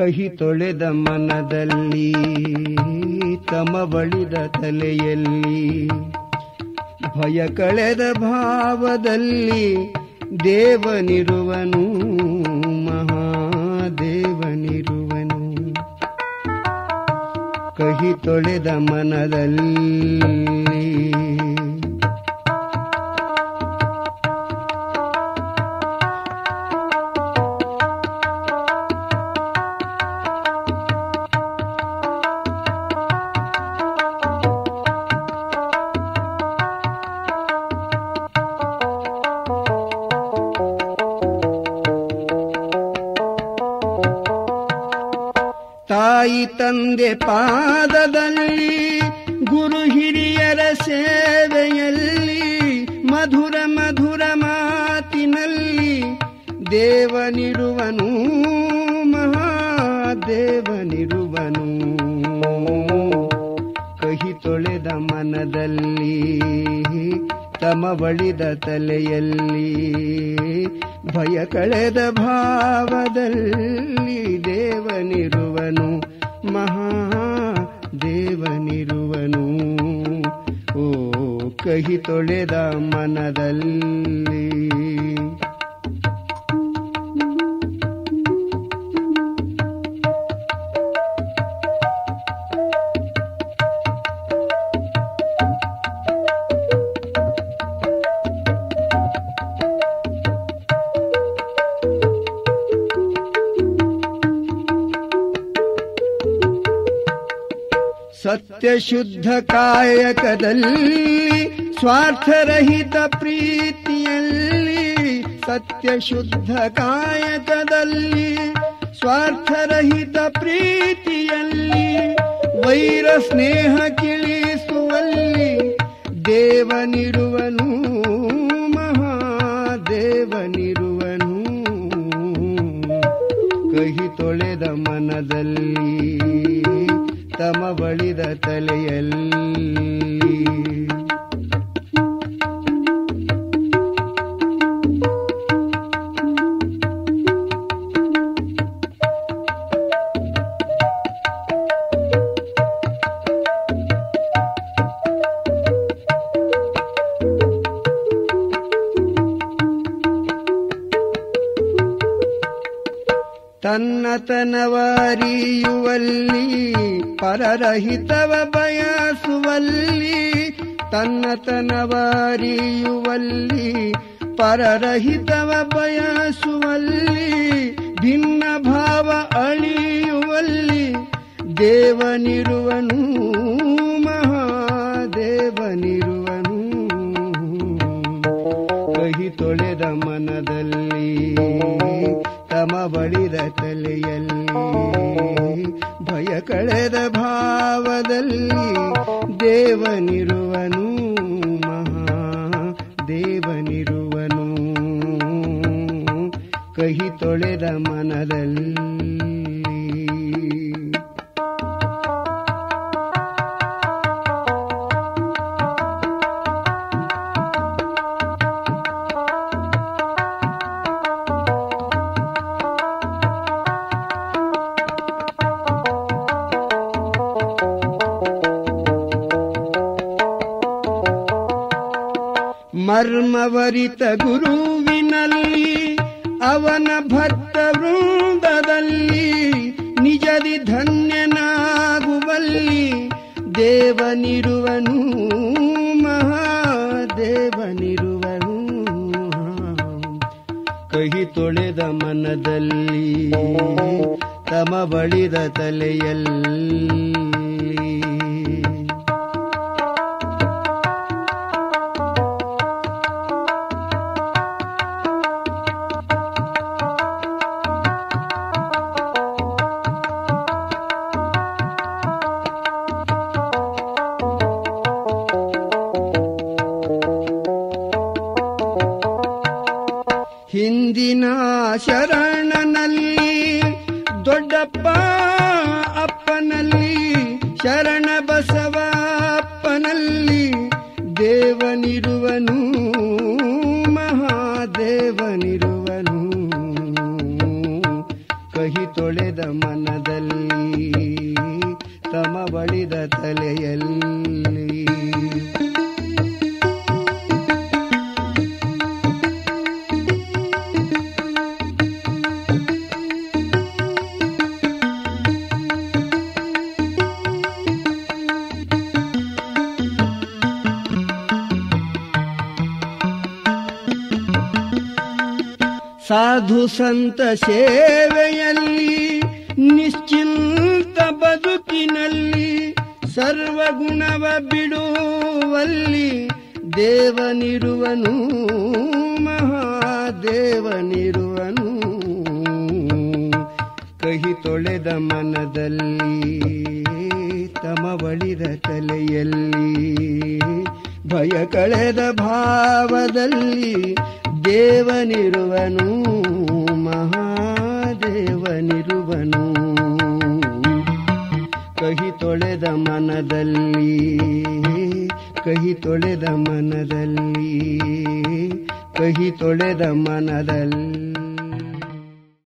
ಕಹಿ ತೊಳೆದ ಮನದಲ್ಲಿ ತಮ ಬಳಿದ ತಲೆಯಲ್ಲಿ ಭಯ ಕಳೆದ ಭಾವದಲ್ಲಿ ದೇವನಿರುವನು ಮಹಾದೇವನಿರುವನು ಕಹಿ ತೊಳೆದ ಮನದಲ್ಲಿ ತಾಯಿ ತಂದೆ ಪಾದದಲ್ಲಿ ಗುರು ಹಿರಿಯರ ಸೇವೆಯಲ್ಲಿ ಮಧುರ ಮಧುರ ಮಾತಿನಲ್ಲಿ ದೇವನಿರುವನು ಮಹಾದೇವನಿರುವನು ಕಹಿ ತೊಳೆದ ಮನದಲ್ಲಿ ತಮ ಬಳಿದ ತಲೆಯಲ್ಲಿ ಭಯ ಕಳೆದ ಭಾವದಲ್ಲಿ ದೇವನಿರುವನು ಮಹಾದೇವನಿರುವನು ಓ ಕಹಿ ತೊಳೆದ ಮನದಲ್ಲಿ ಸತ್ಯಶುದ್ಧ ಕಾಯಕದಲ್ಲಿ ಸ್ವಾರ್ಥರಹಿತ ಪ್ರೀತಿಯಲ್ಲಿ ಸತ್ಯಶುದ್ಧ ಕಾಯಕದಲ್ಲಿ ಸ್ವಾರ್ಥರಹಿತ ಪ್ರೀತಿಯಲ್ಲಿ ವೈರ ಸ್ನೇಹ ಕಿಳಿಸುವಲ್ಲಿ ದೇವನಿರುವನು ಮಹಾದೇವನಿರುವನು ಕಹಿ ತೊಳೆದ ಮನದಲ್ಲಿ ತಮ ಬಳಿದ ತಲೆಯಲ್ಲಿ ತನ್ನತನವರಿಯುವಲ್ಲಿ ಪರರಹಿತವ ಬಯಸುವಲ್ಲಿ ತನ್ನತನವರಿಯುವಲ್ಲಿ ಪರರಹಿತವ ಬಯಸುವಲ್ಲಿ ಭಿನ್ನ ಭಾವ ಅಳಿಯುವಲ್ಲಿ ದೇವನಿರುವನು ಮಹಾದೇವನಿರುವನು ಕಹಿ ತೊಳೆದ ಮನದಲ್ಲಿ ತಮ ಬಳಿದ ತಲೆಯಲ್ಲಿ ಭಯ ಕಳೆದ ಭಾವದಲ್ಲಿ ದೇವನಿರುವನು ಮಹಾ ದೇವನಿರುವನು ಕಹಿ ತೊಳೆದ ಮನದಲ್ಲಿ ಮರ್ಮವರಿತ ಗುರುವಿನಲ್ಲಿ ಅವನ ಭಕ್ತ ವೃಂದದಲ್ಲಿ ನಿಜದಿ ಧನ್ಯನಾಗುವಲ್ಲಿ ದೇವನಿರುವನು ಮಹಾದೇವನಿರುವನು ಕಹಿ ತೊಳೆದ ಮನದಲ್ಲಿ ತಮ ಬಳಿದ ತಲೆಯಲ್ಲಿ ಹಿಂದಿನ ಶರಣನಲ್ಲಿ ದೊಡ್ಡಪ್ಪ ಅಪ್ಪನಲ್ಲಿ ಶರಣ ಬಸವ ಅಪ್ಪನಲ್ಲಿ ದೇವನಿರುವನು ಮಹಾದೇವನಿರುವನು ಕಹಿ ತೊಳೆದ ಮನದಲ್ಲಿ ತಮ ಬಳಿದ ತಲೆಯಲ್ಲಿ ಸಾಧು ಸಂತ ಸೇವೆಯಲ್ಲಿ ನಿಶ್ಚಿಂತ ಬದುಕಿನಲ್ಲಿ ಸರ್ವಗುಣವ ಬಿಡುವಲ್ಲಿ ದೇವನಿರುವನು ಮಹಾದೇವನಿರುವನು ಕಹಿ ತೊಳೆದ ಮನದಲ್ಲಿ ತಮ ಬಳಿದ ತಲೆಯಲ್ಲಿ ಭಯ ಕಳೆದ ಭಾವದಲ್ಲಿ ದೇವನಿರುವನು ಮಹಾದೇವನಿರುವನು ಕಹಿ ತೊಳೆದ ಮನದಲ್ಲಿ ಕಹಿ ತೊಳೆದ ಮನದಲ್ಲಿ ಕಹಿ ತೊಳೆದ ಮನದಲ್ಲಿ